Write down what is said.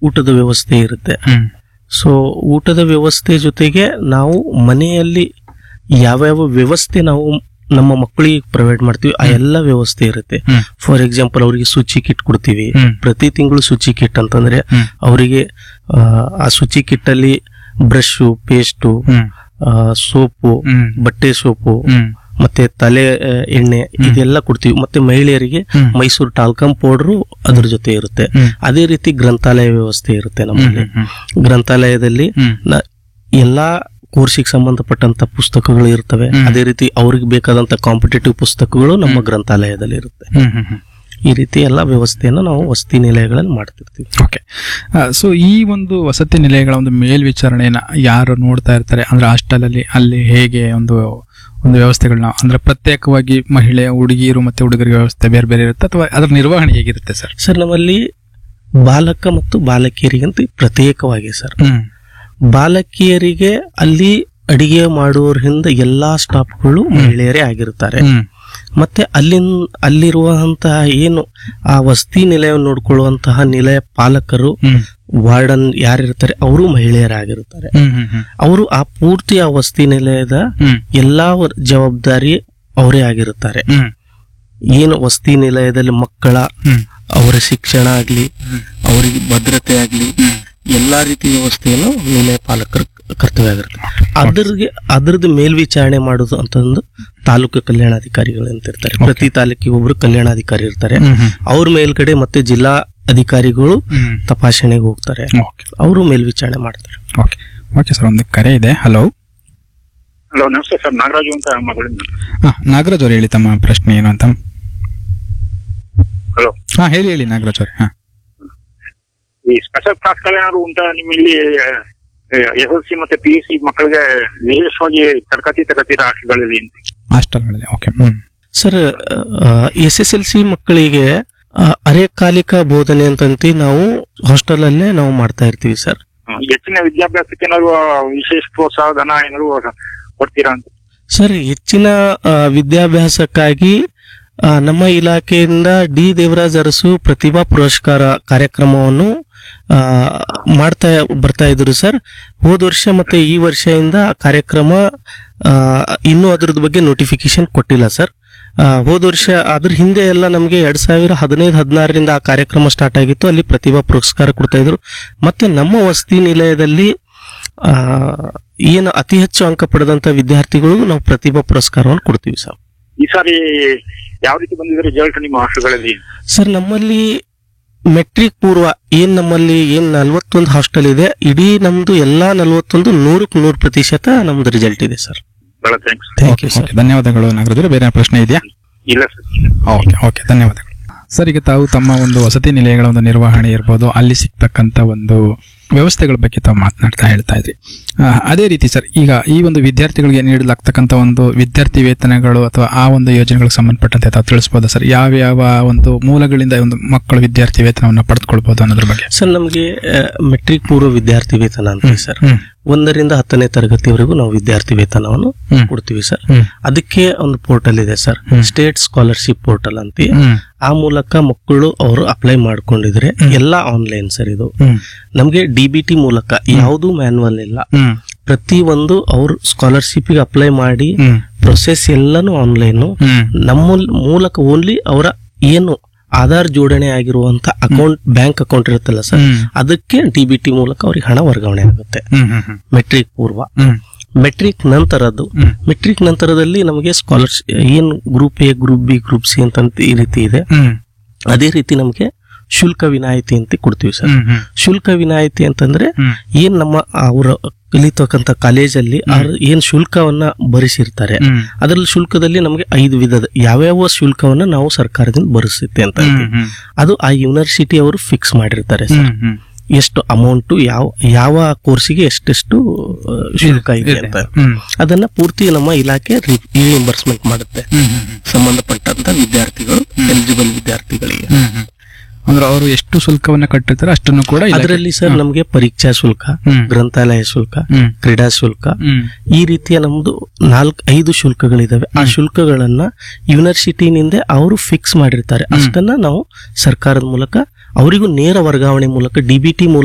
ಊಟದ ವ್ಯವಸ್ಥೆ ಇರುತ್ತೆ ಹ್ಮ್ ಸೊ ಊಟದ ವ್ಯವಸ್ಥೆ ಜೊತೆಗೆ ನಾವು ಮನೆಯಲ್ಲಿ ಯಾವ್ಯಾವ ವ್ಯವಸ್ಥೆ ನಾವು ನಮ್ಮ ಮಕ್ಕಳಿಗೆ ಪ್ರೊವೈಡ್ ಮಾಡ್ತೀವಿ ಆ ಎಲ್ಲ ವ್ಯವಸ್ಥೆ ಇರುತ್ತೆ ಹ್ಮ್. ಫಾರ್ ಎಕ್ಸಾಂಪಲ್ ಅವರಿಗೆ ಶುಚಿ ಕಿಟ್ ಕೊಡ್ತೀವಿ ಹ್ಮ್. ಪ್ರತಿ ತಿಂಗಳು ಶುಚಿ ಕಿಟ್ ಅಂತಂದ್ರೆ ಹ್ಮ್. ಅವರಿಗೆ ಆ ಶುಚಿ ಕಿಟ್ ಅಲ್ಲಿ ಬ್ರಷ್ ಪೇಸ್ಟು ಹ್ಮ್ ಸೋಪು ಹ್ಮ್ ಬಟ್ಟೆ ಸೋಪು ಹ್ಮ್ ಮತ್ತೆ ತಲೆ ಆ, ಎಣ್ಣೆ ಇದೆಲ್ಲ ಕೊಡ್ತೀವಿ ಮತ್ತೆ ಮಹಿಳೆಯರಿಗೆ ಹ್ಮ್. ಮೈಸೂರು ಟಾಲ್ಕಮ್ ಪೌಡರ್ ಅದ್ರ ಜೊತೆ ಇರುತ್ತೆ ಹ್ಮ್. ಅದೇ ರೀತಿ ಗ್ರಂಥಾಲಯ ವ್ಯವಸ್ಥೆ ಇರುತ್ತೆ ನಮ್ಮಲ್ಲಿ ಹ್ಮ್ ಗ್ರಂಥಾಲಯದಲ್ಲಿ ಹ್ಮ್ ನ- ಎಲ್ಲಾ ಕೋರ್ಸಿಗೆ ಸಂಬಂಧಪಟ್ಟಂತ ಪುಸ್ತಕಗಳು ಇರ್ತವೆ ಹ್ಮ್. ಅದೇ ರೀತಿ ಅವ್ರಿಗೆ ಬೇಕಾದಂತ ಕಾಂಪಿಟೇಟಿವ್ ಪುಸ್ತಕಗಳು ನಮ್ಮ ಗ್ರಂಥಾಲಯದಲ್ಲಿ ಇರುತ್ತೆ ಹ್ಮ್ ಹ್ಮ್ ಹ್ಮ್ ಈ ರೀತಿ ಎಲ್ಲ ವ್ಯವಸ್ಥೆಯನ್ನು ನಾವು ವಸತಿ ನಿಲಯಗಳಲ್ಲಿ ಮಾಡ್ತಿರ್ತೀವಿ ಓಕೆ ಸೊ ಈ ಒಂದು ವಸತಿ ನಿಲಯಗಳ ಒಂದು ಮೇಲ್ವಿಚಾರಣೆಯನ್ನ ಯಾರು ನೋಡ್ತಾ ಇರ್ತಾರೆ ಅಂದ್ರೆ ಹಾಸ್ಟೆಲ್ ಅಲ್ಲಿ ಅಲ್ಲಿ ಹೇಗೆ ಒಂದು ಒಂದು ವ್ಯವಸ್ಥೆಗಳನ್ನ ಅಂದ್ರೆ ಪ್ರತ್ಯೇಕವಾಗಿ ಮಹಿಳೆ ಹುಡುಗಿಯರು ಮತ್ತೆ ಹುಡುಗರಿಗೆ ವ್ಯವಸ್ಥೆ ಬೇರೆ ಬೇರೆ ಇರುತ್ತೆ ಅಥವಾ ಅದರ ನಿರ್ವಹಣೆ ಹೇಗಿರುತ್ತೆ ಸರ್ ಸರ್ ನಮ್ಮಲ್ಲಿ ಬಾಲಕ ಮತ್ತು ಬಾಲಕಿಯರಿಗಂತ ಪ್ರತ್ಯೇಕವಾಗಿ ಸರ್ ಹ್ಮ್ ಬಾಲಕಿಯರಿಗೆ ಅಲ್ಲಿ ಅಡಿಗೆ ಮಾಡುವವರಿಂದ ಎಲ್ಲಾ ಸ್ಟಾಫ್ಗಳು ಮಹಿಳೆಯರೇ ಆಗಿರುತ್ತಾರೆ ಹ್ಮ್ ಮತ್ತೆ ಅಲ್ಲಿನ್ ಅಲ್ಲಿರುವಂತಹ ಏನು ಆ ವಸತಿ ನಿಲಯವನ್ನು ನೋಡ್ಕೊಳ್ಳುವಂತಹ ನಿಲಯ ಪಾಲಕರು ಹ್ಮ್ ವಾರ್ಡನ್ ಯಾರಿರ್ತಾರೆ ಅವರು ಮಹಿಳೆಯರಾಗಿರುತ್ತಾರೆ ಹ್ಮ್ ಹ್ಮ್ ಹ್ಮ್ ಅವರು ಆ ಪೂರ್ತಿ ಆ ವಸತಿ ನಿಲಯದ ಹ್ಮ್ ಎಲ್ಲಾ ವರ್- ಜವಾಬ್ದಾರಿ ಅವರೇ ಆಗಿರುತ್ತಾರೆ ಹ್ಮ್ ಏನು ವಸತಿ ನಿಲಯದಲ್ಲಿ ಮಕ್ಕಳ ಹ್ಮ್ ಅವರ ಶಿಕ್ಷಣ ಆಗ್ಲಿ ಅವರಿಗೆ ಭದ್ರತೆ ಆಗ್ಲಿ ಎಲ್ಲಾ ರೀತಿ ವ್ಯವಸ್ಥೆಯನ್ನು ನಿಲಯ ಪಾಲಕರ ಕರ್ತವ್ಯ ಆಗಿರುತ್ತೆ ಅದ್ರಿಗೆ ಅದ್ರದ್ದು ಮೇಲ್ವಿಚಾರಣೆ ಮಾಡೋದು ಅಂತಂದು ತಾಲೂಕು ಕಲ್ಯಾಣಾಧಿಕಾರಿಗಳು ಅಂತ ಇರ್ತಾರೆ ಪ್ರತಿ ತಾಲೂಕಿಗೆ ಒಬ್ರು ಕಲ್ಯಾಣಾಧಿಕಾರಿ ಇರ್ತಾರೆ ಹ್ಮ್ ಹ್ಮ್ ಅವ್ರ ಮೇಲ್ಗಡೆ ಮತ್ತೆ ಜಿಲ್ಲಾ ಅಧಿಕಾರಿಗಳು ಹ್ಮ್ ತಪಾಸಣೆಗೆ ಹೋಗ್ತಾರೆ ಓಕೆ ಅವರು ಮೇಲ್ವಿಚಾರಣೆ ಮಾಡ್ತಾರೆ ಓಕೆ ಓಕೆ ಸರ್ ಒಂದು ಕರೆ ಇದೆ ಹಲೋ ಹಲೋ ನಮಸ್ತೆ ಸರ್ ನಾಗರಾಜು ಅಂತ ಮಗಳಿಂದ ಹಾ ನಾಗರಾಜ್ ಅವ್ರು ಹೇಳಿ ತಮ್ಮ ಪ್ರಶ್ನೆ ಏನು ಅಂತ ಹಲೋ ಹಾ ಹೇಳಿ ಹೇಳಿ ನಾಗರಾಜ್ ಅವ್ರೆ ಹಾ ಈ ಸ್ಪೆಷಲ್ ಕ್ಲಾಸ್ಗಳು ಏನಾದ್ರು ಉಂಟಾ ನಿಮ್ಮಲ್ಲಿ ಎಸ್ ಎಲ್ ಸಿ ಮತ್ತೆ ಪಿ ಯು ಸಿ ಮಕ್ಕಳಿಗೆ ವಿಶೇಷವಾಗಿ ತರಗತಿ ತರಗತಿ ರಾಷ್ಟ್ರಗಳಲ್ಲಿ ಹಾಸ್ಟೆಲ್ಗಳಲ್ಲಿ ಓಕೆ ಹ್ಮ್ sir S S L C ಮಕ್ಕಳಿಗೆ ಆ, ಅರೆಕಾಲಿಕ ಬೋಧನೆ ಅಂತಂತಿ ನಾವು ಹಾಸ್ಟೆಲ್ ಅಲ್ಲೇ ನಾವು ಮಾಡ್ತಾ ಇರ್ತೀವಿ ಸರ್ ಹೆಚ್ಚಿನ ವಿದ್ಯಾಭ್ಯಾಸಕ್ಕೆ ಏನಾದ್ರು ವಿಶೇಷ ಪ್ರೋತ್ಸಾಹ ಧನ ಏನಾದ್ರು ಕೊಡ್ತೀರಾ ಅಂತ ಸರ್ ಹೆಚ್ಚಿನ ಆ, ವಿದ್ಯಾಭ್ಯಾಸಕ್ಕಾಗಿ ಆ, ನಮ್ಮ ಇಲಾಖೆಯಿಂದ ಡಿ ದೇವರಾಜ್ ಅರಸು ಪ್ರತಿಭಾ ಪುರಸ್ಕಾರ ಕಾರ್ಯಕ್ರಮವನ್ನು ಆ, ಮಾಡ್ತಾ ಬರ್ತಾ ಇದ್ರು ಸರ್ ಹೋದ ವರ್ಷ ಮತ್ತೆ ಈ ವರ್ಷದಿಂದ ಆ ಕಾರ್ಯಕ್ರಮ ಆ, ಇನ್ನೂ ಅದ್ರದ್ದು ಬಗ್ಗೆ ನೋಟಿಫಿಕೇಶನ್ ಕೊಟ್ಟಿಲ್ಲ ಸರ್ ಆ, ಹೋದ ವರ್ಷ ಅದ್ರ ಹಿಂದೆ ಎಲ್ಲ ನಮಗೆ ಎರಡ್ ಸಾವಿರ ಹದಿನೈದು ಹದಿನಾರರಿಂದ ಆ ಕಾರ್ಯಕ್ರಮ ಸ್ಟಾರ್ಟ್ ಆಗಿತ್ತು ಅಲ್ಲಿ ಪ್ರತಿಭಾ ಪುರಸ್ಕಾರ ಕೊಡ್ತಾ ಇದ್ರು ಮತ್ತೆ ನಮ್ಮ ವಸತಿ ನಿಲಯದಲ್ಲಿ ಆ, ಏನು ಅತಿ ಹೆಚ್ಚು ಅಂಕ ಪಡೆದಂತ ವಿದ್ಯಾರ್ಥಿಗಳು ನಾವು ಪ್ರತಿಭಾ ಪುರಸ್ಕಾರವನ್ನು ಕೊಡ್ತೀವಿ ಸರ್ ಈ ಸಾರಿ ಯಾವ ರೀತಿ ಬಂದಿದೆ ರಿಸಲ್ಟ್ ನಿಮ್ಮ ಹಾಸ್ಟೆಲ್ಗಳಲ್ಲಿ ಸರ್ ನಮ್ಮಲ್ಲಿ ಮೆಟ್ರಿಕ್ ಪೂರ್ವ ಏನ್ ನಮ್ಮಲ್ಲಿ ಏನ್ ನಲ್ವತ್ತೊಂದು ಹಾಸ್ಟೆಲ್ ಇದೆ ಇಡೀ ನಮ್ದು ಎಲ್ಲಾ ನಲ್ವತ್ತೊಂದು ನೂರಕ್ಕೆ ನೂರು ಪ್ರತಿಶತ ನಮ್ದು ರಿಸಲ್ಟ್ ಇದೆ ಸರ್ ಬಹಳ thanks thank you sir okay ಧನ್ಯವಾದಗಳು ನಾಗರಾಜ್ ಅವರೇ ಬೇರೆ ಪ್ರಶ್ನೆ ಇದೆಯಾ ಇಲ್ಲ ಸರ್ ಓಕೆ ಓಕೆ ಧನ್ಯವಾದಗಳು ಸರ್ ಈಗ ತಾವು ತಮ್ಮ ಒಂದು ವಸತಿ ನಿಲಯಗಳ ಒಂದು ನಿರ್ವಹಣೆ ಇರ್ಬೋದು ಅಲ್ಲಿ ಸಿಗ್ತಕ್ಕಂಥ ಒಂದು ವ್ಯವಸ್ಥೆಗಳ ಬಗ್ಗೆ ತಾವು ಮಾತನಾಡ್ತಾ ಹೇಳ್ತಾ ಇದ್ರಿ ಆ, ಅದೇ ರೀತಿ ಸರ್ ಈಗ ಈ ಒಂದು ವಿದ್ಯಾರ್ಥಿಗಳಿಗೆ ನೀಡಲಾಗ್ತಕ್ಕಂಥ ಒಂದು ವಿದ್ಯಾರ್ಥಿ ವೇತನಗಳು ಅಥವಾ ಆ ಒಂದು ಯೋಜನೆಗಳಿಗೆ ಸಂಬಂಧಪಟ್ಟಂತೆ ತಾವು ತಿಳಿಸ್ಬೋದಾ ಸರ್ ಯಾವ ಯಾವ ಒಂದು ಮೂಲಗಳಿಂದ ಒಂದು ಮಕ್ಕಳು ವಿದ್ಯಾರ್ಥಿ ವೇತನವನ್ನು ಪಡೆದುಕೊಳ್ಬಹುದು ಅನ್ನೋದ್ರ ಬಗ್ಗೆ ಸರ್ ನಮಗೆ ಮೆಟ್ರಿಕ್ ಪೂರ್ವ ವಿದ್ಯಾರ್ಥಿ ವೇತನ ಅಂತ ಸರ್ ಹ್ಮ್ ಒಂದರಿಂದ ಹತ್ತನೇ ತರಗತಿವರೆಗೂ ನಾವು ವಿದ್ಯಾರ್ಥಿ ವೇತನವನ್ನು ಹ್ಮ್. ಕೊಡ್ತೀವಿ ಸರ್ ಹ್ಮ್ ಅದಕ್ಕೆ ಒಂದು ಪೋರ್ಟಲ್ ಇದೆ ಸರ್ ಸ್ಟೇಟ್ ಸ್ಕಾಲರ್ಶಿಪ್ ಪೋರ್ಟಲ್ ಅಂತ ಹ್ಮ್ ಆ ಮೂಲಕ ಮಕ್ಕಳು ಅವರು ಅಪ್ಲೈ ಮಾಡ್ಕೊಂಡಿದ್ರೆ ಎಲ್ಲಾ ಆನ್ಲೈನ್ ಸರ್ ಇದು ಹ್ಮ್ ನಮಗೆ ಡಿ ಬಿ ಟಿ ಮೂಲಕ ಯಾವುದೂ ಮ್ಯಾನ್ಯಲ್ ಇಲ್ಲ ಹ್ಮ್ ಪ್ರತಿ ಒಂದು ಅವ್ರು ಸ್ಕಾಲರ್ಶಿಪ್ ಗೆ ಅಪ್ಲೈ ಮಾಡಿ ಹ್ಮ್ ಪ್ರೊಸೆಸ್ ಎಲ್ಲಾನು ಆನ್ಲೈನ್ ಹ್ಮ್ ನಮ್ಮ ಮೂಲಕ ಓನ್ಲಿ ಅವರ ಏನು ಆಧಾರ್ ಜೋಡಣೆ ಆಗಿರುವಂತ ಅಕೌಂಟ್ ಬ್ಯಾಂಕ್ ಅಕೌಂಟ್ ಇರುತ್ತಲ್ಲ ಸರ್ ಹ್ಮ್. ಅದಕ್ಕೆ ಡಿ ಬಿ ಟಿ ಮೂಲಕ ಅವ್ರಿಗೆ ಹಣ ವರ್ಗಾವಣೆ ಆಗುತ್ತೆ ಹ್ಮ್ ಹ್ಮ್ ಹ್ಮ್ ಮೆಟ್ರಿಕ್ ಪೂರ್ವ ಹ್ಮ್ ಮೆಟ್ರಿಕ್ ನಂತರದ್ದು ಹ್ಮ್. ಮೆಟ್ರಿಕ್ ನಂತರದಲ್ಲಿ ನಮಗೆ ಸ್ಕಾಲರ್ಶಿಪ್ ಏನ್ group A group B group C ಅಂತ ಈ ರೀತಿ ಇದೆ ಹ್ಮ್ ಅದೇ ರೀತಿ ನಮಗೆ ಶುಲ್ಕ ವಿನಾಯಿತಿ ಅಂತ ಕೊಡ್ತೀವಿ ಸರ್ ಹ್ಮ್ ಹ್ಮ್ ಶುಲ್ಕ ವಿನಾಯಿತಿ ಅಂತಂದ್ರೆ ಹ್ಮ್ ಏನ್ ನಮ್ಮ ಅವರ ಕಲಿತಕ್ಕಂತ ಕಾಲೇಜಲ್ಲಿ ಅವ್ರು ಏನ್ ಶುಲ್ಕವನ್ನ ಭರಿಸಿರ್ತಾರೆ ಹ್ಮ್ ಅದರಲ್ಲಿ ಶುಲ್ಕದಲ್ಲಿ ನಮಗೆ ಐದು ವಿಧದ ಯಾವ್ಯಾವ ಶುಲ್ಕವನ್ನ ನಾವು ಸರ್ಕಾರದಿಂದ ಭರಿಸುತ್ತೆ ಅಂತ ಹೇಳ್ತೀವಿ. ಹ್ಮ್ ಅದು ಆ ಯೂನಿವರ್ಸಿಟಿ ಅವರು ಫಿಕ್ಸ್ ಮಾಡಿರ್ತಾರೆ ಸರ್ ಹ್ಮ್ ಹ್ಮ್ ಎಷ್ಟು ಅಮೌಂಟ್ ಯಾವ ಯಾವ ಕೋರ್ಸಿಗೆ ಎಷ್ಟೆಷ್ಟು ಆ, ಶುಲ್ಕ ಇದೆ ಅಂತ ಹ್ಮ್ ಅದನ್ನ ಪೂರ್ತಿ ನಮ್ಮ ಇಲಾಖೆ ರಿಇಂಬರ್ಸ್ಮೆಂಟ್ ಮಾಡುತ್ತೆ ಹ್ಮ್ ಹ್ಮ್ ಸಂಬಂಧಪಟ್ಟಂತ ವಿದ್ಯಾರ್ಥಿಗಳು ಎಲಿಜಿಬಲ್ ವಿದ್ಯಾರ್ಥಿಗಳಿಗೆ ಹ್ಮ್ ಹ್ಮ್. ಅಂದ್ರೆ ಅವರು ಎಷ್ಟು ಶುಲ್ಕವನ್ನ ಕಟ್ಟಿರ್ತಾರೆ ಅಷ್ಟನ್ನು ಕೂಡ ಇಲಾಖೆ- ಅದರಲ್ಲಿ ಸರ್ ನಮಗೆ ಪರೀಕ್ಷಾ ಶುಲ್ಕ ಹ್ಮ್. ಗ್ರಂಥಾಲಯ ಶುಲ್ಕ ಹ್ಮ್ ಕ್ರೀಡಾ ಶುಲ್ಕ ಹ್ಮ್ ಈ ರೀತಿಯ ನಮ್ದು ನಾಲ್ಕು ಐದು ಶುಲ್ಕಗಳಿದಾವೆ ಆ ಶುಲ್ಕಗಳನ್ನ ಯೂನಿವರ್ಸಿಟಿನಿಂದ ಅವರು ಫಿಕ್ಸ್ ಮಾಡಿರ್ತಾರೆ ಅಷ್ಟನ್ನ ನಾವು ಸರ್ಕಾರದ ಮೂಲಕ ಅವರಿಗೂ ನೇರ ವರ್ಗಾವಣೆ ಮೂಲಕ ಡಿಬಿಟಿ ಮೂಲಕ